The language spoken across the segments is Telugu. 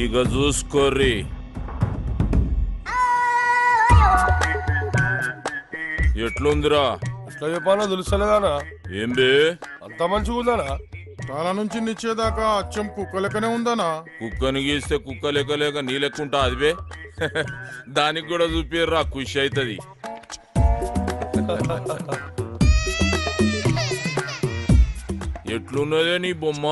ఇక చూసుకోర్రి ఎట్లుందిరా ఎట్లా చెప్పాలో తెలుస్తలేదానా ఏం బే అంత మంచిగా ఉందానా తల నుంచి నిచ్చేదాకా అచ్చం కుక్క లెక్కనే ఉందనా కుక్కని గీస్తే కుక్క లెక్క లేక నీ లెక్కుంటా అది బే దానికి కూడా చూపిర్రా ఖుషి అవుతుంది ఎట్లున్నదే నీ బొమ్మ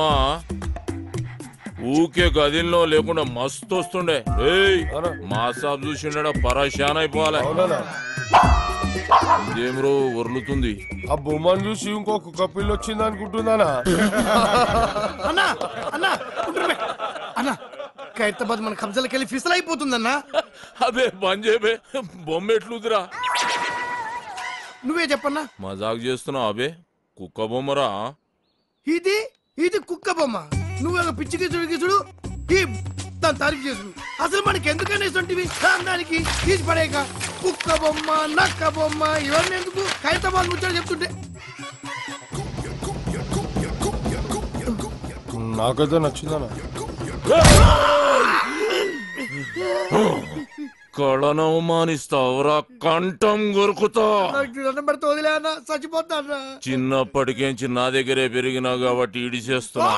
ఊకే గదిలో లేకుండా మస్తు వస్తుండే ఏయ్ అవునా? మా సాబ్ చూసిండ పరేషాన్ అయిపోవాలి అవునా ఇదేమ్రో వరులుతుంది ఆ బొమ్మను చూసి ఇంకో కుక్క పిల్ల వచ్చింది అనుకుంటుందానా అన్నా అన్నా ఉండ్రు అన్నా ఖైరతాబాద్ మన కబ్జాలకు వెళ్ళి ఫిసల్ అయిపోతుందన్నా అబే బంద్ చేయబే బొమ్మ ఎట్లుందిరా నువ్వే చెప్పన్నా మజాక్ చేస్తున్నావు అబే కుక్క బొమ్మరా ఇది ఇది కుక్క బొమ్మ నువ్వు పిచ్చి గిచుడు గిచుడు ఈ దాని తారీఫ్ చేసుడు అసలు మనకి ఎందుకని ఇస్తుంటివి దానికి తీసి పడేక కుక్క బొమ్మ నక్క బొమ్మ ఇవన్నీ ఎందుకు ఖైరతాబాద్ ముచ్చాడు చెప్తుంటే నాకైతే నచ్చిందానా కళను అవమానిస్తావురా కంఠం కొరుకుతా నాకు దండం పెడితే వదిలే అన్న చచ్చిపోతాను చిన్నప్పటికేంచి నా దగ్గరే పెరిగినా కాబట్టి ఇడిచేస్తున్నా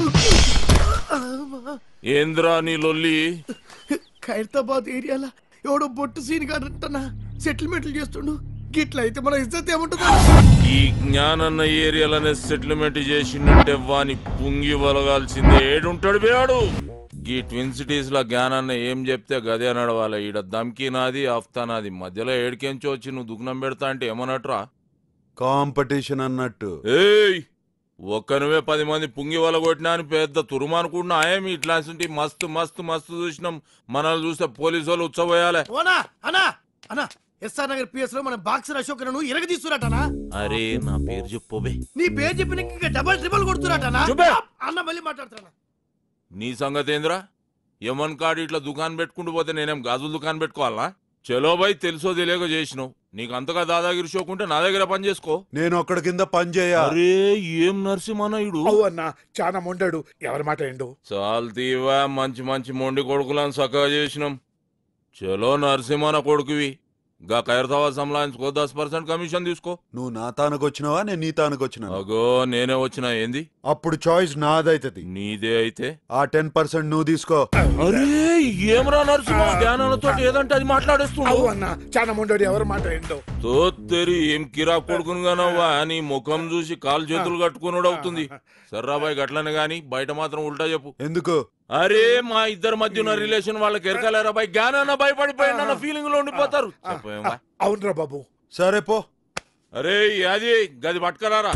ఏంద్రా నీ లొల్లి ఖైరతాబాద్ ఏరియాలో ఎవడో బొట్టు సీన్ గారంటనా సెటిల్మెంట్లు చేస్తుండు గిట్ల అయితే మన ఇజ్జత్ ఏముంటుందా ఈ జ్ఞానన్న ఏరియాలనే సెటిల్మెంట్ చేసిందంటే వాని పుంగి వలగాల్సిందే ఏడుంటాడు బేడు ఈ ట్విన్ సిటీస్ లో జ్ఞానాన్న ఏం చెప్తే గదే నడవాలి ఈడ దమ్కి నాది ఆఫ్తా నాది మధ్యలో ఏడికెంచి వచ్చి నువ్వు దుగ్నం పెడతా అంటే ఏమన్నట్రా కాంపిటీషన్ అన్నట్టు ఏయ్ ఒక్కనువే పది మంది పుంగి వల కొట్టినా అని పెద్ద తురుము అనుకుంటున్నా ఏమి ఇట్లాంటి మస్తు మస్తు మస్తు చూసినాం మనల్ని చూస్తే పోలీసు వాళ్ళు ఉచ్చబోయాలే ఓనా అనా అనా ఎస్ఆర్ నగర్ పిఎస్ లో మన బాక్సర్ అశోక్ ను ఇరగ తీస్తురటనా అరే నా పేరు చెప్పువే నీ పేరు చెప్పిన ఇంకా డబల్ ట్రిపుల్ కొడుతురటనా చూపే. అన్న మళ్ళీ మాట్లాడుతున్నా నీ సంగతి ఏందిరా యమన్ కాడు ఇట్లా దుకాణం పెట్టుకుంటూ పోతే నేనేం గాజుల దుకాణం పెట్టుకోవాలా చలో బై తెలుసో తెలియక చేసినావు నీకు అంతగా దాదాగిరి షోకుంటే నా దగ్గర పని చేసుకో నేను ఒక్కడి కింద పని చేయ అరే ఏం నరసింహనాయుడు అవు అన్న చాలా మొండాడు ఎవరి మాట ఏండు చాలు తీవా మంచి మంచి మొండి కొడుకులను చక్కగా చేసినాం చలో నరసింహన కొడుకువి గా కైరతావా సంలాయించుకో దస్ పర్సెంట్ కమిషన్ తీసుకో నువ్వు నా తానుకు వచ్చినావా నేను నీ తానుకు వచ్చినా అగో నేనే వచ్చిన ఏంది అప్పుడు చాయిస్ నాదైతది నీదే అయితే ఆ టెన్ పర్సెంట్ నువ్వు తీసుకో అరే ఏమరా నరసింహ జ్ఞానాలతో ఏదంటే అది అవు మాట్లాడేస్తున్నావు అన్న చాలా మొండాడు ఎవరి మాట ఏండు తోత్తెరి ఏం కిరా కొడుకును గానవ్వా నీ ముఖం చూసి కాలు చేతులు కట్టుకున్నాడు అవుతుంది సర్రాబాయ్ గట్లనే గాని బయట మాత్రం ఉల్టా చెప్పు ఎందుకు అరే మా ఇద్దరి మధ్య ఉన్న రిలేషన్ వాళ్ళకి ఎరకలేరా బాయ్ జ్ఞానాన్న భయపడిపోయింది అన్న ఫీలింగ్ లో ఉండిపోతారు చెప్పేమ్మా. అవునరా బాబు సరే పో అరే అది గది పట్టుకరారా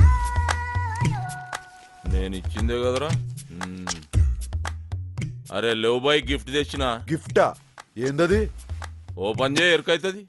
నేను ఇచ్చిందే కదరా మ్మ్. అరే లేవు బాయ్ గిఫ్ట్ తెచ్చిన గిఫ్టా ఏందది ఓపెన్ చేయ ఎరకైతుంది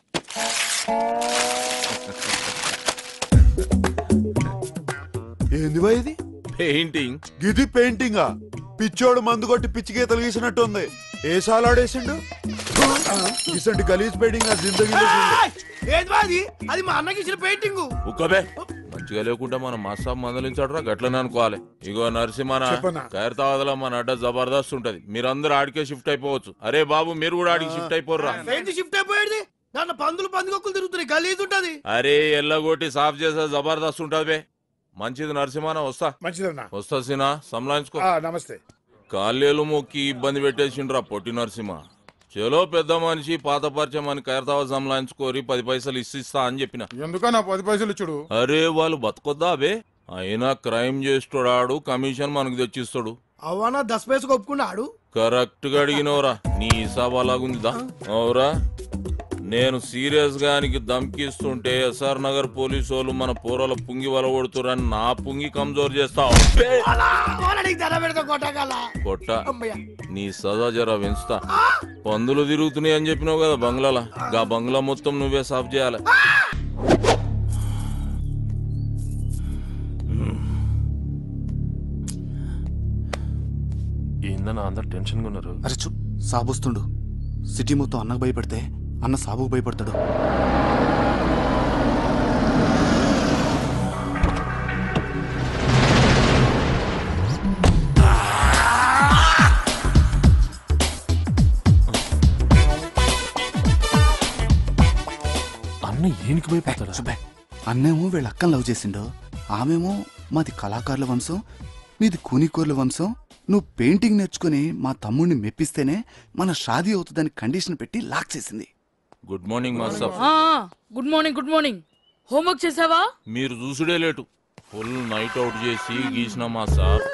ఏంది బా ఇది పెయింటింగ్ గిది పెయింటింగా పిచ్చోడు మందు కొట్టి పిచ్చి గీతలు గీసినట్టుంది ఏ సాలాడేసిండు ఇసంటి గలీజ్ పెయింటింగ్ నా జిందగీలో చూడలే. ఏది బాది అది మా అన్నకి ఇచ్చిన పెయింటింగ్ ఉక్కబే మంచిగా లేకుండా మన మసాబ్ మందలించడరా గట్లనే అనుకోవాలి ఇగో నరసింహన చెప్పనా? ఖైరతాబాద్లో మన అడ్డ జబర్దస్త్ ఉంటది మీరందరూ ఆడికే షిఫ్ట్ అయిపోవచ్చు అరే బాబు మీరు కూడా ఆడికి షిఫ్ట్ అయిపోర్రా ఏంటి షిఫ్ట్ అయిపోయేది దాంట్లో పందులు పందికొక్కులు తిరుగుతున్నాయి గలీజ్ ఉంటది అరే ఎల్లగొట్టి సాఫ్ చేసే జబర్దస్త్ ఉంటది బే మంచిది నరసింహన వస్తా మంచిదన్నా వస్తా సినా సంలాయించుకో ఆ, నమస్తే కాళ్ళేలు మొక్కి ఇబ్బంది పెట్టేసిండ్రా పొట్టి నరసింహ చలో పెద్ద మనిషి పాత పరిచయం అని ఖైరతావా సంలాయించుకోరి పది పైసలు ఇస్తా అని చెప్పిన ఎందుకన్నా పది పైసలు ఇచ్చుడు అరే వాళ్ళు బతకొద్దా బే అయినా క్రైమ్ చేస్తాడు కమిషన్ మనకు తెచ్చిస్తాడు అవనా దస్ పైసకు ఒప్పుకున్నాడు కరెక్ట్ గా అడిగినవరా నీ హిసాబ్ అలాగుందిదా అవురా నేను సీరియస్ గా ఆయనకి ధమ్కిస్తుంటే ఎస్ఆర్ నగర్ పోలీసు వాళ్ళు మన పూరల పుంగి వలగొడుతురని నా పుంగి కమ్జోర్ చేస్తావు ధర పెడతా కొట్టగల కొట్ట అమ్మయ్య నీ సదా జర పెంచుతా పందులు తిరుగుతున్నాయి అని చెప్పినావు కదా బంగ్లాలా గా బంగ్లా మొత్తం నువ్వే సాఫ్ చేయాలి ఏందన్నా అందరు టెన్షన్గా ఉన్నారు అరే చూ సాబొస్తుండు సిటీ మొత్తం అన్నకు భయపడితే అన్న సాబుకు భయపడతాడు దీనికి భయపడతాడా సుబ్బే అన్నేమో వీళ్ళ అక్కని లవ్ చేసిండో ఆమెమో మాది కళాకారుల వంశం మీది కూనికోర్ల వంశం నువ్వు పెయింటింగ్ నేర్చుకుని మా తమ్ముడిని మెప్పిస్తేనే మన షాదీ అవుతుందని కండిషన్ పెట్టి లాక్ చేసింది గుడ్ మార్నింగ్ మాస్టర్ ఆ, good morning good morning homework చేసావా మీరు చూసుడే లేటు ఫుల్ నైట్ అవుట్ చేసి గీసిన మా సార్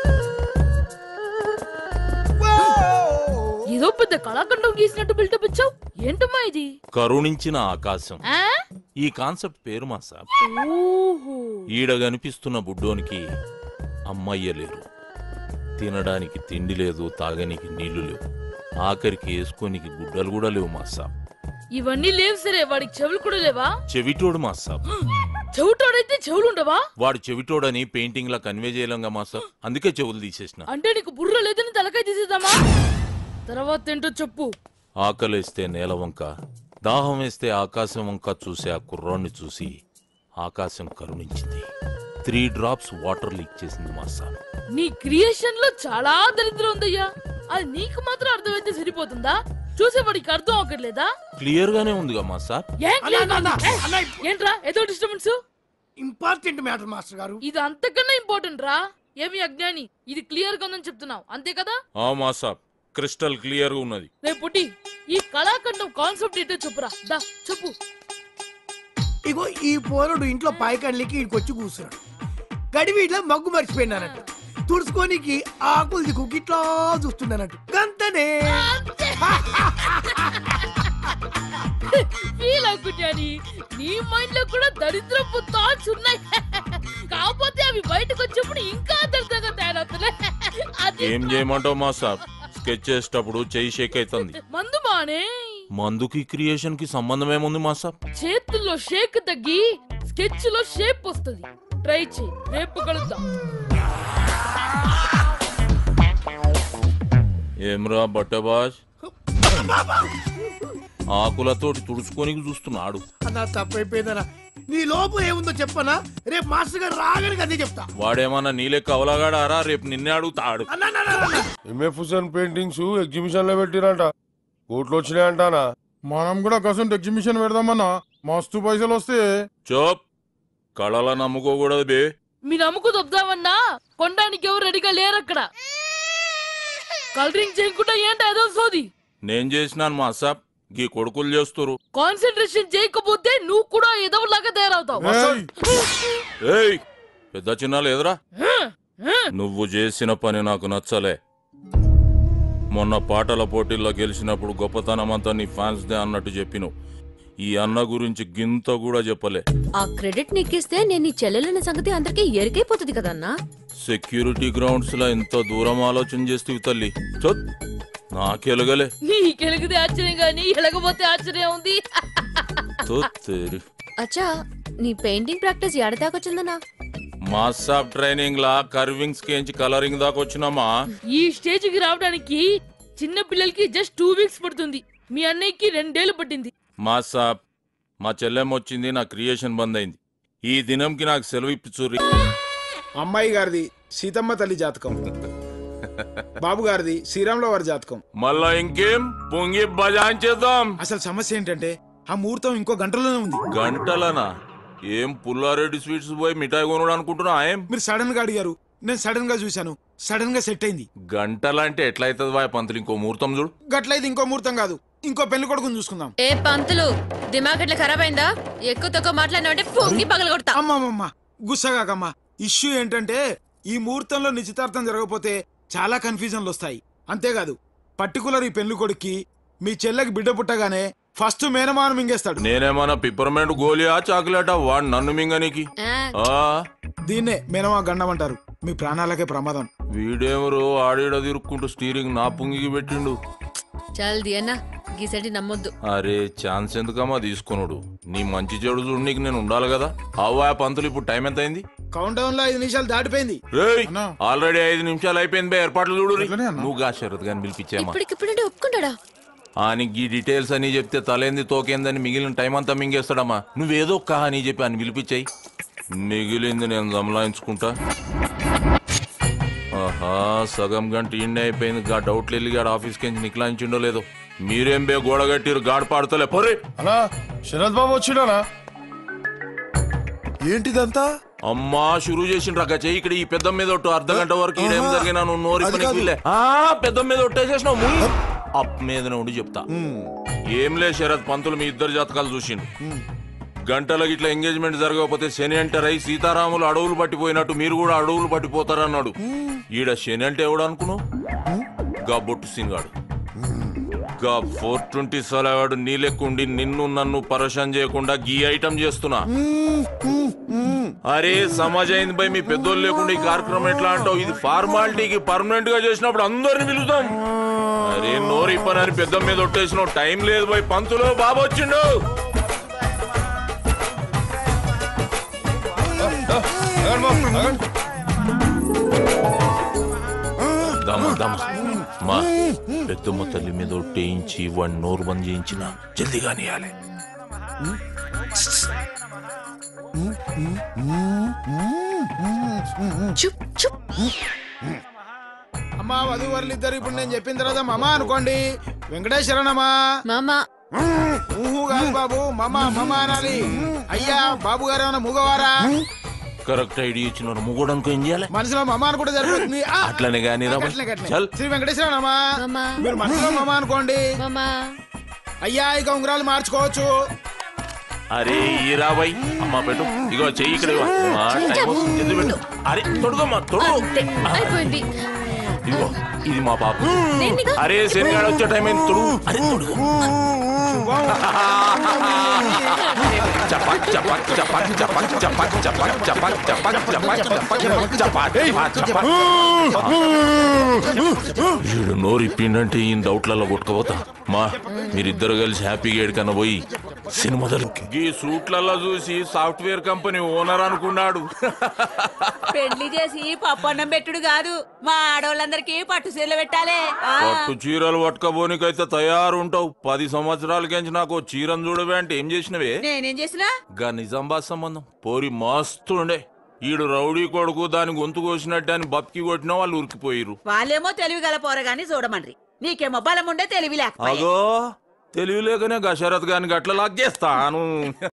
ఏదో పెద్ద కళాఖండం గీసినట్టు బిల్డప్ ఇచ్చావు ఏంటమ్మా ఇది కరుణించిన ఆకాశం ఆ? ఈ కాన్సెప్ట్ పేరు మా సార్ ఓహో ఈడ కనిపిస్తున్న బుడ్డోనికి అమ్మయ్య లేరు తినడానికి తిండి లేదు తాగనికి నీళ్లు లేవు ఆఖరికి వేసుకోనికి గుడ్డలు కూడా లేవు మా సాబ్ ఇవన్నీ లేవు సరే వాడికి చెవులు కూడా లేవా చెవిటోడు మా సాబ్ చెవిటోడైతే చెవులు ఉండవా వాడు చెవిటోడని పెయింటింగ్ లా కన్వే చేయలేంగా మా సాబ్ అందుకే చెవులు తీసేసిన అంటే నీకు బుర్ర లేదని తలకాయ తీసేద్దామా తర్వాత ఏంటో చెప్పు ఆకలేస్తే నేల వంక దాహం వేస్తే ఆకాశం వంక చూసే ఆ కుర్రాన్ని చూసి ఆకాశం కరుణించింది త్రీ డ్రాప్స్ వాటర్ లీక్ చేసింది మా సాబ్ నీ క్రియేషన్ లో చాలా దరిద్రం ఉందయ్యా అది నీకు మాత్రం అర్థమైతే సరిపోతుందా చూసేవాడికి అర్థం అవ్వట్లేదా క్లియర్ గానే ఉందిగా మా సాబ్ ఏం అన్న, అన్న, అన్న, ఏ, అన్న, ఏంట్రా ఏదో డిస్టర్బెన్స్ ఇంపార్టెంట్ మ్యాటర్ మాస్టర్ గారు ఇది అంతకన్నా ఇంపార్టెంట్ రా ఏమి అజ్ఞాని ఇది క్లియర్ గా ఉందని చెప్తున్నావు అంతే కదా ఆ మా సాబ్ క్రిస్టల్ క్లియర్ గా ఉన్నది రేపు పుట్టి ఈ కళాఖండం కాన్సెప్ట్ ఏంటో చెప్పురా దా చెప్పు ఇగో ఈ పోరడు ఇంట్లో పాయకాన్లకి ఇక్కడికి వచ్చి కూర్చున్నాడు గడివి ఇట్లా మగ్గు మర్చిపోయినానట్టు తుడుచుకోనికి ఆకులు దిక్కు ఇట్లా చూస్తున్నానట్టు గంతనే ఫీల్ అవుకుంటాని నీ మైండ్ లో కూడా దరిద్రపు థాట్స్ ఉన్నాయి కాకపోతే అవి బయటకు వచ్చినప్పుడు ఇంకా దరిద్రంగా తయారవుతున్నాయి అది ఏం చేయమంటావు మా సాబ్ స్కెచ్ చేసేటప్పుడు చెయ్యి షేక్ అవుతుంది మందు బానే మందుకి క్రియేషన్ కి సంబంధం ఏముంది మా సాబ్ చేతుల్లో షేక్ తగ్గి స్కెచ్ లో షేప్ వస్తుంది ట్రై చేయి రేపు కలుద్దాం ఏమ్రా బట్టబాజ్ ఆకులతోటి తుడుచుకొని చూస్తున్నాడు అన్నా తప్పైపోయిందనా నీ లోపం ఏముందో చెప్పనా రేపు మాస్టర్ గారు రాగానే అదే చెప్తా వాడేమన్నా నీలే కవలగాడారా రేపు నిన్నే అడుగుతాడు అన్నా అన్నా, అన్నా, అన్నా. ఎంఎఫ్ హుసేన్ పెయింటింగ్స్ ఎగ్జిబిషన్ లో పెట్టిరంట కోట్లు వచ్చినాయంటానా మనం కూడా కసంట్ ఎగ్జిబిషన్ పెడదామన్నా మస్తు పైసలు వస్తే చోప్ కళల నమ్ముకోకూడదు బే మీ నమ్ముకు దొబ్దామన్నా కొనడానికి ఎవరు రెడీగా లేరు అక్కడ కలరింగ్ చేయకుండా ఏంటి ఏదో సోది నేను చేసినాను మా సాబ్ గీ కొడుకులు చేస్తురు కాన్సన్ట్రేషన్ చేయకపోతే నువ్వు కూడా ఏదో లాగా తయారవుతావు ఏయ్, ఏయ్ పెద్ద చిన్న లేదురా నువ్వు చేసిన పని నాకు నచ్చలే మొన్న పాటల పోటీల్లో గెలిచినప్పుడు గొప్పతనం అంతా నీ ఫ్యాన్స్ దే అన్నట్టు చెప్పిను ఈ అన్న గురించి గింత కూడా చెప్పలే ఆ క్రెడిట్ నీకిస్తే నేను నీ చెల్లెలన్న సంగతి అందరికీ ఎరికైపోతుంది కదన్నా సెక్యూరిటీ గ్రౌండ్స్ లో ఎంత దూరం ఆలోచన చేస్తే తల్లి చొత్ నాకెలగలే నీకెలిగితే ఆశ్చర్యం గాని ఎలగపోతే ఆశ్చర్యం ఉంది తొత్ తేరి. అచ్చా నీ పెయింటింగ్ ప్రాక్టీస్ ఎడదాకొచ్చిందన్నా మాసాబ్ ట్రైనింగ్ లా కర్వింగ్స్ కేంచి కలరింగ్ దాకా వచ్చినామా ఈ స్టేజ్ కి రావడానికి చిన్న పిల్లలకి జస్ట్ టూ వీక్స్ పడుతుంది మీ అన్నయ్యకి రెండేళ్లు పట్టింది మాసాబ్ మా చెల్లెమ్మ వచ్చింది నా క్రియేషన్ బంద్ అయింది ఈ దినంకి నాకు సెలవు ఇప్పించుర్రి అమ్మాయి గారిది సీతమ్మ తల్లి జాతకం బాబు గారిది శ్రీరాముల వారి జాతకం మళ్ళా ఇంకేం పొంగి బజాయించేద్దాం అసలు సమస్య ఏంటంటే ఆ ముహూర్తం ఇంకో గంటలోనే ఉంది గంటలనా ఏం పుల్లారెడ్డి స్వీట్స్ పోయి మిఠాయి కొనుడు అనుకుంటున్నా ఏం మీరు సడన్ గా అడిగారు నేను సడన్ గా చూశాను సడన్ గా సెట్ అయింది గంటలంటే ఎట్లయితుంది వాయ్ పంతులు ఇంకో ముహూర్తం చూడు గట్లయితే ఇంకో ముహూర్తం కాదు ఇంకో పెళ్లి కొడుకుని చూసుకుందాం ఏ పంతులు దిమాగ్ ఎట్లా ఖరాబ్ అయిందా ఎక్కువ తక్కువ మాట్లాడినావంటే పొంగి పగల కొడతా అమ్మమ్మమ్మ గుస్సగాకమ్మా ఇష్యూ ఏంటంటే ఈ ముహూర్తంలో నిశ్చితార్థం జరగకపోతే చాలా కన్ఫ్యూజన్లు వస్తాయి అంతేకాదు పర్టికులర్ ఈ పెళ్లి కొడుక్కి మీ చెల్లెకి బిడ్డ పుట్టగానే ఫస్ట్ మేనమానం మింగేస్తాడు నేనేమన్నా పిప్పర్మెంట్ గోలియా చాక్లెటా వాడు నన్ను మింగనికి ఆ, ఆ దీన్నే మేనమా గండం అంటారు మీ ప్రాణాలకే ప్రమాదం వీడేమరు ఆడేడ తిరుక్కుంటూ స్టీరింగ్ నా పుంగికి పెట్టిండు చల్ది అన్న గీసటి నమ్మొద్దు అరే ఛాన్స్ ఎందుకమ్మా తీసుకున్నాడు నీ మంచి చెడు చూడు నీకు నేను ఉండాలి కదా అవ్వా పంతులు ఇప్పుడు టైం ఎంత అయింది కౌంట్ డౌన్ లో ఐదు నిమిషాలు దాటిపోయింది రేయ్ అన్నా. ఆల్రెడీ ఐదు నిమిషాలు అయిపోయింది బే ఏర్పాట్లు చూడు రీ. అట్లనే అన్నా. నువ్వు గా శరత్ గాని పిలిపించేమా ఇప్పటికిప్పుడంటే ఒప్పుకుంటాడా ఆయనకి ఈ డీటెయిల్స్ అని చెప్తే తలేంది తోకేందని మిగిలిన టైం అంతా మింగేస్తాడమ్మా నువ్వేదో ఒక అని చెప్పి అని పిలిపించాయి మిగిలింది నేను జమలాయించుకుంటా ఆహా సగం గంట ఇండి అయిపోయింది గా డౌట్లు వెళ్ళి గాడు ఆఫీస్కి నుంచి నిక్లాయించిండో లేదో మీరేం బే గోడ కట్టిరు గాడు పాడతలే పొరే అనా శరత్ బాబు వచ్చినానా ఏంటిదంతా అమ్మా షురూ చేసిండ్రు అక్క చెయ్యి ఇక్కడ ఈ పెద్ద మీద ఒట్టు అర్ధ గంట వరకు ఈడేం ఆహా. జరిగినా నువ్వు నోరి అది పనికి కాదు. వీలే. ఆ పెద్ద మీద ఒట్టేసేసినావు ముయ్. అప్ మీద ఉండి చెప్తా ఏం లే శరత్ పంతులు మీ ఇద్దరు జాతకాలు చూసిండు గంటలకి ఇట్లా ఎంగేజ్మెంట్ జరగకపోతే శని ఎంటర్ అయి సీతారాములు అడవులు పట్టిపోయినట్టు మీరు కూడా అడవులు పట్టిపోతారన్నాడు ఈడ శని అంటే ఎవడు అనుకున్నావు గా బొట్టు సినిగాడు గా ఫోర్ ట్వంటీ సలవాడు నీ లెక్కుండి నిన్ను నన్ను పరేషాన్ చేయకుండా గీ ఐటమ్ చేస్తున్నా అరే సమాజ్ అయింది బై మీ పెద్దోళ్ళు లేకుండా ఈ కార్యక్రమం ఎట్లా అంటావు ఇది ఫార్మాలిటీకి పర్మనెంట్ గా చేసినప్పుడు అందరిని పిలుస్తాం అరే నోరు ఇప్పనని పెద్ద మీద ఒట్టేసినావు టైం లేదు బై పంతులు బాబు వచ్చిండు దమ దమ మా పెద్దమ్మ తల్లి మీద ఒట్టేయించి వాడిని నోరు బంద్ చేయించిన జల్దిగా నీయాలి చుప్ చుప్ అమ్మా వధువరులు ఇద్దరు ఇప్పుడు నేను చెప్పిన తర్వాత మమ అనుకోండి వెంకటేశ్వరనమ్మా మామ ఊహు కాదు బాబు మమ మమ అనాలి అయ్యా బాబు గారు ఏమన్నా మూగవారా కరెక్ట్ ఐడియా ఇచ్చిన ముగ్గుడానికి ఏం చేయాలి మనసులో మమ అనుకుంటే సరిపోతుంది ఆ! అట్లనే కానీ రా గట్లనే, గట్లనే. చల్ శ్రీ వెంకటేశ్వరనమ్మా మామ మీరు మనసులో మమ అనుకోండి మామ అయ్యా ఇక ఉంగరాలు మార్చుకోవచ్చు అరే ఈ రాబాయ్ అమ్మా పెట్టు ఇగో చెయ్యి ఇక్కడ ఇవ్వ. అమ్మా, టైం వస్తుంది. ఎద్దు పెట్టు అరే తొడుగమ్మా తొడుగు అంతే అయిపోయింది ఇదిగో ఇది మా పాప దేనిగా? అరే శనిగాడు వచ్చే టైం అయింది తొడుగు అరే తొడుగు చపాక్ చపాక్ చపాక్ చపాక్ చపాక్ చపాక్ చపాక్ చపాక్ చపాక్ చపాక్ చపాక్ చపాక్ వీడు నోరు ఇప్పిండంటే ఈ డౌట్లలో కొట్టుకోపోతా మా మీరిద్దరు కలిసి హ్యాపీగా ఏడికన్నా పోయి సినిమా ఈ సూట్లలో చూసి సాఫ్ట్వేర్ కంపెనీ ఓనర్ అనుకున్నాడు పెళ్లి చేసి పప్పన్నం పెట్టుడు కాదు మా ఆడవాళ్ళందరికీ పట్టు సీరలు పెట్టాలి ఆ. పట్టు చీరలు పట్టుకపోనికైతే తయారుంటావు పది సంవత్సరాలకించి నాకు ఓ చీరను చూడవే అంటే ఏం చేసినవే నేనేం చేసినా గా నిజామాబాద్ సంబంధం పోరి మస్తు ఉండే ఈడు రౌడీ కొడుకు దాని గొంతు కోసినట్టు అని బప్కి కొట్టినా వాళ్ళు ఉరికిపోయిరు వాళ్ళేమో తెలివి గల పోరగాని చూడమండ్రి నీకేమో బలం ఉండే తెలివి లేకపోయా అగో తెలివి లేకనే గశరత్ గాని గట్ల లాగేస్తాను